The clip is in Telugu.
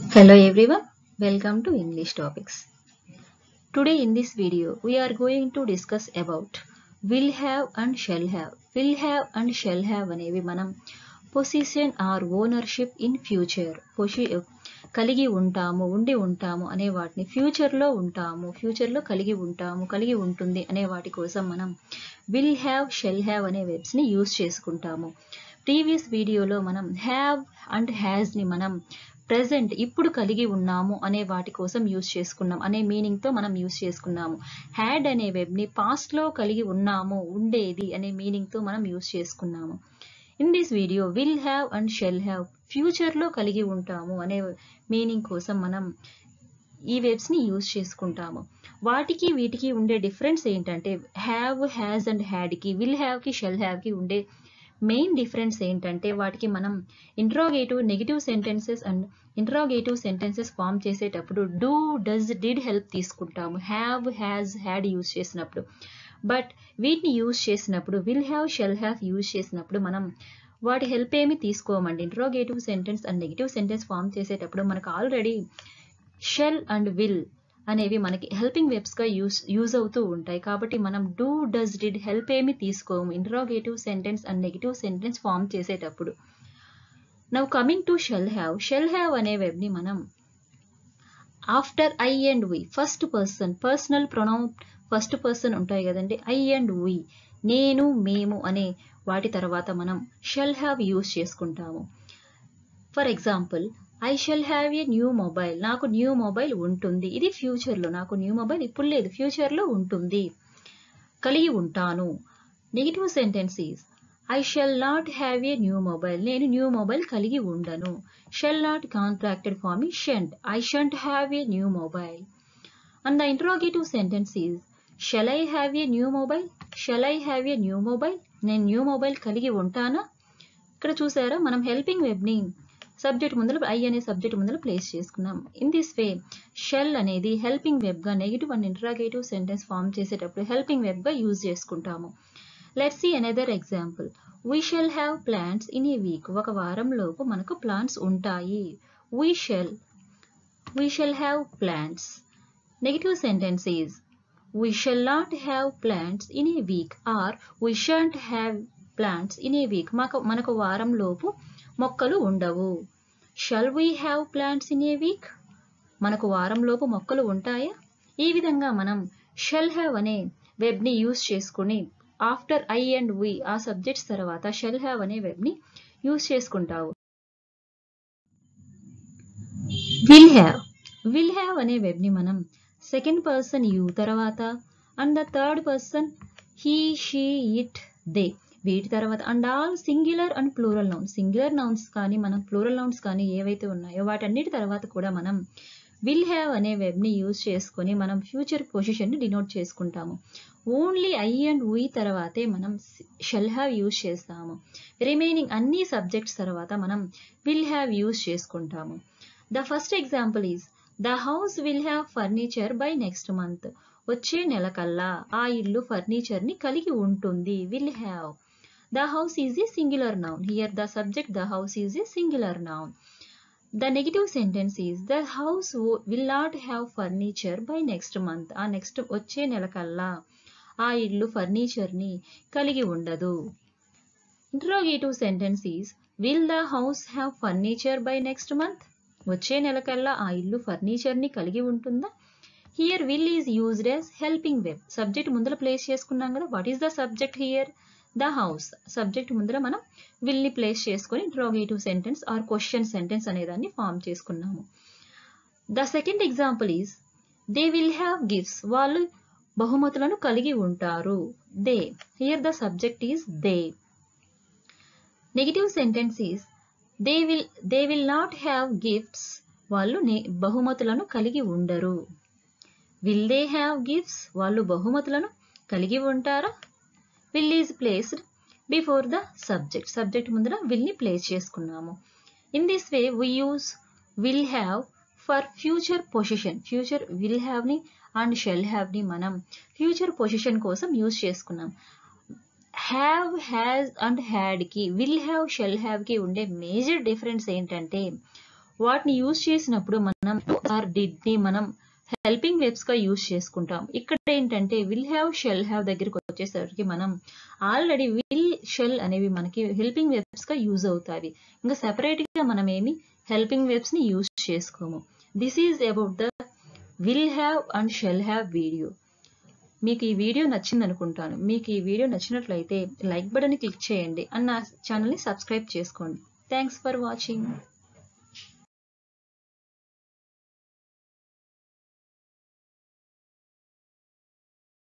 Hello everyone, welcome to English Topics. Today in this video, we are going to discuss about will have and shall have. Will have and shall have అనేవి మనం position or ownership in future పొసి కలిగి ఉంటాము ఉండి ఉంటాము అనే వాటిని ఫ్యూచర్లో ఉంటాము ఫ్యూచర్లో కలిగి ఉంటాము కలిగి ఉంటుంది అనే వాటి కోసం మనం విల్ హ్యావ్ షెల్ హ్యావ్ అనే వెబ్స్ని యూజ్ చేసుకుంటాము ప్రీవియస్ వీడియోలో మనం హ్యావ్ అండ్ హ్యాజ్ని మనం ప్రెజెంట్ ఇప్పుడు కలిగి ఉన్నాము అనే వాటి కోసం యూజ్ చేసుకున్నాం అనే మీనింగ్తో మనం యూజ్ చేసుకున్నాము హ్యాడ్ అనే వెబ్ని పాస్ట్లో కలిగి ఉన్నాము ఉండేది అనే మీనింగ్తో మనం యూజ్ చేసుకున్నాము in this video will have and shall have ఫ్యూచర్లో కలిగి ఉంటాము అనే మీనింగ్ కోసం మనం ఈ వెబ్స్ని యూజ్ చేసుకుంటాము వాటికి వీటికి ఉండే డిఫరెన్స్ ఏంటంటే హ్యావ్ హ్యాజ్ అండ్ హ్యాడ్కి విల్ హ్యావ్కి షెల్ హ్యావ్కి ఉండే మెయిన్ డిఫరెన్స్ ఏంటంటే వాటికి మనం interrogative negative sentences and interrogative sentences form చేసేటప్పుడు డూ డస్ డిడ్ హెల్ప్ తీసుకుంటాము హ్యావ్ హ్యాజ్ హ్యాడ్ యూజ్ చేసినప్పుడు బట్ వీటిని యూజ్ చేసినప్పుడు will have shall have use చేసినప్పుడు మనం వాటి హెల్ప్ ఏమి తీసుకోమండి interrogative sentence and negative sentence form చేసేటప్పుడు మనకు ఆల్రెడీ షెల్ అండ్ విల్ అనేవి మనకి హెల్పింగ్ వెబ్స్గా యూస్ యూజ్ అవుతూ ఉంటాయి కాబట్టి మనం డూ డస్ డిడ్ హెల్ప్ ఏమి తీసుకోము interrogative sentence and negative sentence form చేసేటప్పుడు now coming to shall have shall have అనే వెబ్ని మనం after I and we first person personal pronoun first person ఉంటాయి కదండి ఐ అండ్ వి నేను మేము అనే వాటి తర్వాత మనం షెల్ హ్యావ్ యూజ్ చేసుకుంటాము for example I shall have a new mobile నాకు న్యూ మొబైల్ ఉంటుంది ఇది ఫ్యూచర్లో నాకు న్యూ మొబైల్ ఇప్పుడు లేదు ఫ్యూచర్లో ఉంటుంది కలిగి ఉంటాను negative sentence is I shall not have a new mobile నేను న్యూ మొబైల్ కలిగి ఉండను shall not contracted form shan't I shan't have a new mobile and the interrogative sentence is shall I have a new mobile shall I have a new mobile నేను న్యూ మొబైల్ కలిగి ఉంటానా ఇక్కడ చూసారా మనం హెల్పింగ్ వెబ్ని సబ్జెక్ట్ ముందర ఐ అనే సబ్జెక్ట్ ముందర ప్లేస్ చేసుకున్నాం ఇన్ దిస్ వే షెల్ అనేది హెల్పింగ్ వెబ్గా negative and interrogative sentence form చేసేటప్పుడు హెల్పింగ్ వెబ్గా యూజ్ చేసుకుంటాము let's see another example we shall have plants in a week ఒక వారంలోపు మనకు ప్లాంట్స్ ఉంటాయి we shall we shall have plants negative sentence is we shall not have plants in a week or we shan't have plants in a week మాకు మనకు వారంలోపు మొక్కలు ఉండవు shall we have plants in a week మనకు వారంలోపు మొక్కలు ఉంటాయా ఈ విధంగా మనం షెల్ హ్యావ్ అనే వెబ్ని యూజ్ చేసుకుని ఆఫ్టర్ ఐ అండ్ వి ఆ సబ్జెక్ట్స్ తర్వాత షెల్ హ్యావ్ అనే వెబ్ని యూజ్ చేసుకుంటావు విల్ హ్యావ్ విల్ హ్యావ్ అనే వెబ్ని మనం సెకండ్ పర్సన్ యూ తర్వాత and the third person he she it they వీటి తర్వాత and all singular and plural nouns singular nouns కానీ మనం ప్లూరల్ నౌన్స్ కానీ ఏవైతే ఉన్నాయో వాటన్నిటి తర్వాత కూడా మనం విల్ హ్యావ్ అనే వెబ్ని యూజ్ చేసుకొని మనం ఫ్యూచర్ పొజిషన్ని డినోట్ చేసుకుంటాము ఓన్లీ ఐ అండ్ వీ తర్వాతే మనం షెల్ హ్యావ్ యూజ్ చేస్తాము రిమైనింగ్ అన్ని సబ్జెక్ట్స్ తర్వాత మనం విల్ హ్యావ్ యూజ్ చేసుకుంటాము the first example is the house will have furniture by next month వచ్చే నెల కల్లా ఆ ఇల్లు ఫర్నిచర్ని కలిగి ఉంటుంది will have The house is a singular noun. Here the subject the house is a singular noun. The negative sentence is the house will not have furniture by next month. ఆ నెక్స్ట్ వచ్చే నెల కల్లా ఆ ఇల్లు ఫర్నిచర్ని కలిగి ఉండదు interrogative sentence is will the house have furniture by next month వచ్చే నెల కల్లా ఆ ఇల్లు ఫర్నిచర్ని కలిగి ఉంటుందా here will is used as helping verb subject ముందర ప్లేస్ చేసుకున్నాం కదా what is the subject here the house subject ముందర మనం విల్ని ప్లేస్ చేసుకొని interrogative sentence or question sentence అనేదాన్ని ఫామ్ చేసుకున్నాము the second example is they will have gifts వాళ్ళు బహుమతులను కలిగి ఉంటారు they here the subject is they negative sentence is they will they will not have gifts వాళ్ళు బహుమతులను కలిగి ఉండరు విల్ దే హ్యావ్ గిఫ్ట్స్ వాళ్ళు బహుమతులను కలిగి ఉంటారా will is placed before the subject subject ముందర విల్ని ప్లేస్ చేసుకున్నాము in this way we use will have for future position future విల్ హ్యావ్ని అండ్ షెల్ హ్యావ్ని మనం ఫ్యూచర్ పొజిషన్ కోసం యూజ్ చేసుకున్నాం హ్యావ్ హ్యాజ్ అండ్ హ్యాడ్కి విల్ హ్యావ్ షెల్ హ్యావ్కి ఉండే మేజర్ డిఫరెన్స్ ఏంటంటే వాటిని యూజ్ చేసినప్పుడు మనం ఆర్ డిడ్ ని మనం హెల్పింగ్ వెబ్స్ గా యూజ్ చేసుకుంటాం ఇక్కడ ఏంటంటే విల్ హ్యావ్ షెల్ హ్యావ్ దగ్గరికి వచ్చేసరికి మనం ఆల్రెడీ విల్ షెల్ అనేవి మనకి హెల్పింగ్ వెబ్స్ గా యూజ్ అవుతాయి ఇంకా సెపరేట్ గా మనం ఏమి హెల్పింగ్ వెబ్స్ ని యూజ్ చేసుకోము this is about the will have and shall have video మీకు ఈ వీడియో నచ్చింది అనుకుంటాను మీకు ఈ వీడియో నచ్చినట్లయితే లైక్ బటన్ క్లిక్ చేయండి అండ్ నా ఛానల్ని సబ్స్క్రైబ్ చేసుకోండి థ్యాంక్స్ ఫర్ వాచింగ్